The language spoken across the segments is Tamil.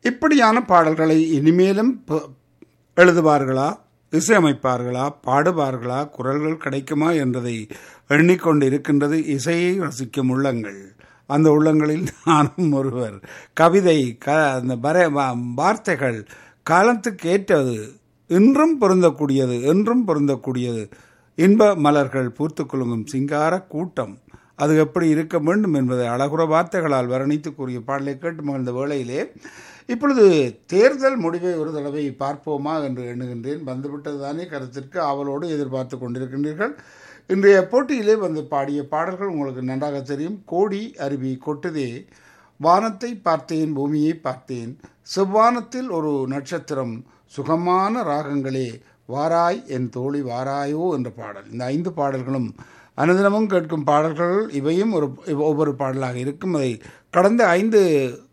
இப்படியான பாடல்களை இனிமேலும் ப- எழுதுவார்களா இசையமைப்பார்களா பாடுவார்களா குரல்கள் கிடைக்குமா என்பதை எண்ணிக்கொண்டு இருக்கின்றது இசையை ரசிக்கும் உள்ளங்கள் அந்த உள்ளங்களில் நானும் ஒருவர் கவிதை க அந்த வர வா- வார்த்தைகள் காலத்துக்கு ஏற்றது இன்றும் பொருந்தக்கூடியது என்றும் பொருந்தக்கூடியது இன்ப மலர்கள் பூத்து குலுங்கும் சிங்கார கூட்டம் அது எப்படி இருக்க வேண்டும் என்பதை அழகுற வார்த்தைகளால் வர்ணித்து கூறிய பாடலை கேட்டு மகிழ்ந்த வேளையிலே இப்பொழுது தேர்தல் முடிவை ஒரு தடவை பார்ப்போமா என்று எண்ணுகின்றேன் வந்துவிட்டது தானே கருத்திற்கு ஆவலோடு எதிர்பார்த்து கொண்டிருக்கின்றீர்கள் இன்றைய போட்டியிலே வந்து பாடிய பாடல்கள் உங்களுக்கு நன்றாக தெரியும் கோடி அருவி கொட்டுதே வானத்தை பார்த்தேன் பூமியை பார்த்தேன் செவ்வானத்தில் ஒரு நட்சத்திரம் சுகமான ராகங்களே வாராய் என் தோழி வாராயோ என்ற பாடல் இந்த ஐந்து பாடல்களும் அனுதினமும் கேட்கும் பாடல்கள் இவையும் ஒரு ஒவ்வொரு பாடலாக இருக்கும் அதை கடந்த ஐந்து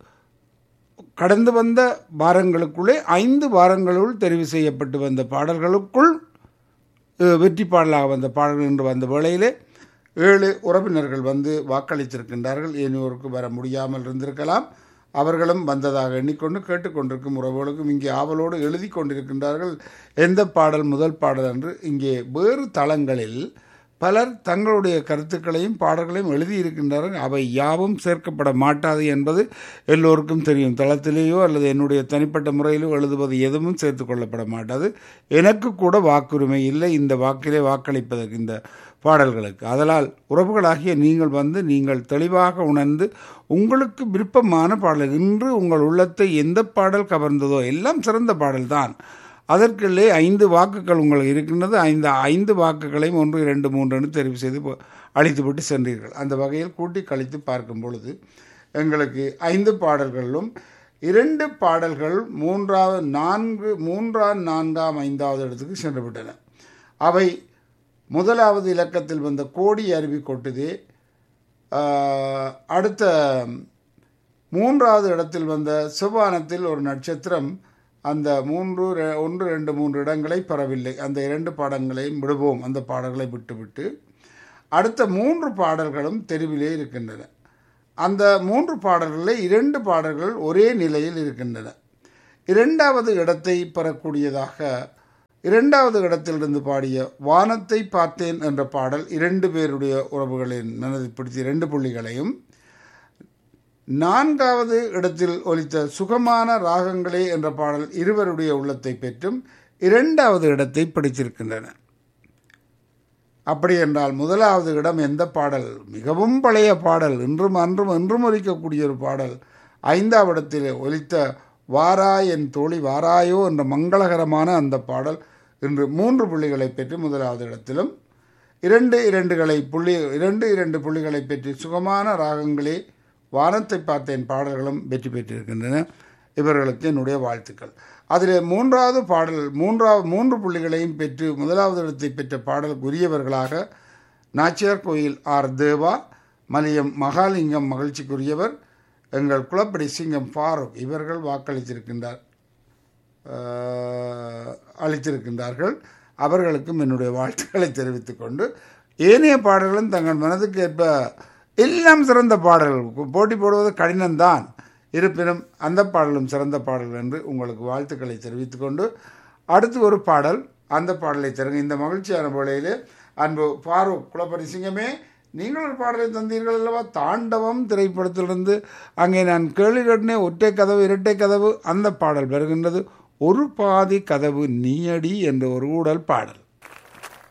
கடந்து வந்த வாரங்களுக்குள்ளே ஐந்து வாரங்களுள் தெரிவு செய்யப்பட்டு வந்த பாடல்களுக்குள் அஹ், வெற்றி பாடலாக வந்த பாடல்கள் என்று வந்த வேளையிலே ஏழு உறவினர்கள் வந்து வாக்களித்திருக்கின்றார்கள் இனியோருக்கு வர முடியாமல் இருந்திருக்கலாம் அவர்களும் வந்ததாக எண்ணிக்கொண்டு கேட்டுக்கொண்டிருக்கும் உறவுகளுக்கும் இங்கே ஆவலோடு எழுதி கொண்டிருக்கின்றார்கள் எந்த பாடல் முதல் பாடல் என்று இங்கே வேறு தளங்களில் பலர் தங்களுடைய கருத்துக்களையும் பாடல்களையும் எழுதியிருக்கின்றார்கள் அவை யாவும் சேர்க்கப்பட மாட்டாது என்பது எல்லோருக்கும் தெரியும் தளத்திலேயோ அல்லது என்னுடைய தனிப்பட்ட முறையிலோ எழுதுவது எதுவும் சேர்த்து கொள்ளப்பட மாட்டாது எனக்கு கூட வாக்குரிமை இல்லை இந்த வாக்கிலே வாக்களிப்பதற்கு இந்த பாடல்களுக்கு அதனால் உறவுகளாகிய நீங்கள் வந்து நீங்கள் தெளிவாக உணர்ந்து உங்களுக்கு விருப்பமான பாடல் இன்று உங்கள் உள்ளத்தை எந்த பாடல் கவர்ந்ததோ எல்லாம் சிறந்த பாடல்தான் அதற்குள்ளே ஐந்து வாக்குகள் உங்களுக்கு இருக்கின்றது ஐந்து ஐந்து வாக்குகளையும் ஒன்று இரண்டு மூன்று என்று தெரிவு செய்து போ- அழித்துவிட்டு சென்றீர்கள் அந்த வகையில் கூட்டி கழித்து பார்க்கும் பொழுது எங்களுக்கு ஐந்து பாடல்களிலும் இரண்டு பாடல்கள் மூன்றாவது நான்கு மூன்றாம் நான்காம் ஐந்தாவது இடத்துக்கு சென்று விட்டன அவை முதலாவது இலக்கத்தில் வந்த கோடி அருவி கொட்டுதே ஆஹ், அடுத்த மூன்றாவது இடத்தில் வந்த செவ்வானத்தில் ஒரு நட்சத்திரம் அந்த மூன்று ரெ- ஒன்று ரெண்டு மூன்று இடங்களை பெறவில்லை அந்த இரண்டு பாடங்களையும் விடுவோம் அந்த பாடல்களை விட்டுவிட்டு அடுத்த மூன்று பாடல்களும் தெருவிலே இருக்கின்றன அந்த மூன்று பாடல்களில் இரண்டு பாடல்கள் ஒரே நிலையில் இருக்கின்றன இரண்டாவது இடத்தை பெறக்கூடியதாக இரண்டாவது இடத்திலிருந்து பாடிய வானத்தை பார்த்தேன் என்ற பாடல் இரண்டு பேருடைய உறவுகளின் மனதை பிடித்த இரண்டு புள்ளிகளையும் நான்காவது இடத்தில் ஒலித்த சுகமான ராகங்களே என்ற பாடல் இருவருடைய உள்ளத்தை பெற்றும் இரண்டாவது இடத்தை பிடித்திருக்கின்றன அப்படி என்றால் முதலாவது இடம் எந்த பாடல் மிகவும் பழைய பாடல் இன்றும் அன்றும் என்றும் ஒலிக்கக்கூடிய ஒரு பாடல் ஐந்தாவது இடத்தில் ஒலித்த வாராய் என் தோழி வாராயோ என்ற மங்களகரமான அந்த பாடல் இன்று மூன்று புள்ளிகளை பெற்று முதலாவது இடத்திலும் இரண்டு இரண்டுகளை புள்ளி இரண்டு இரண்டு புள்ளிகளை பெற்று சுகமான ராகங்களே வானத்தை பார்த்தேன் பாடல்களும் வெற்றி பெற்றிருக்கின்றன இவர்களுக்கு என்னுடைய வாழ்த்துக்கள் அதில் மூன்றாவது பாடல் மூன்றாவது மூன்று புள்ளிகளையும் பெற்று முதலாவது இடத்தை பெற்ற பாடலுக்கு உரியவர்களாக நாச்சியார் கோயில் ஆர் தேவா மலியம் மகாலிங்கம் மகிழ்ச்சிக்குரியவர் எங்கள் குளப்படி சிங்கம் ஃபாரூக் இவர்கள் வாக்களித்திருக்கின்றார் ஆஹ், அளித்திருக்கின்றார்கள் அவர்களுக்கும் என்னுடைய வாழ்த்துக்களை தெரிவித்துக் கொண்டு ஏனைய பாடல்களும் தங்கள் மனதுக்கு ஏற்ப எல்லாம் சிறந்த பாடல்கள் போட்டி போடுவது கடினம்தான் இருப்பினும் அந்த பாடலும் சிறந்த பாடல் என்று உங்களுக்கு வாழ்த்துக்களை தெரிவித்துக் கொண்டு அடுத்து ஒரு பாடல் அந்த பாடலை தருங்க இந்த மகிழ்ச்சியான வேளையிலே அன்பு ஃபாரூக் குளப்படி சிங்கமே நீங்கள் ஒரு பாடலை தந்தீர்கள் அல்லவா தாண்டவம் திரைப்படத்திலிருந்து அங்கே நான் கேள்வி கேட்டினே ஒற்றை கதவு இரட்டை கதவு அந்த பாடல் வருகின்றது ஒரு பாதி கதவு நீயடி என்ற ஒரு ஊடல் பாடல்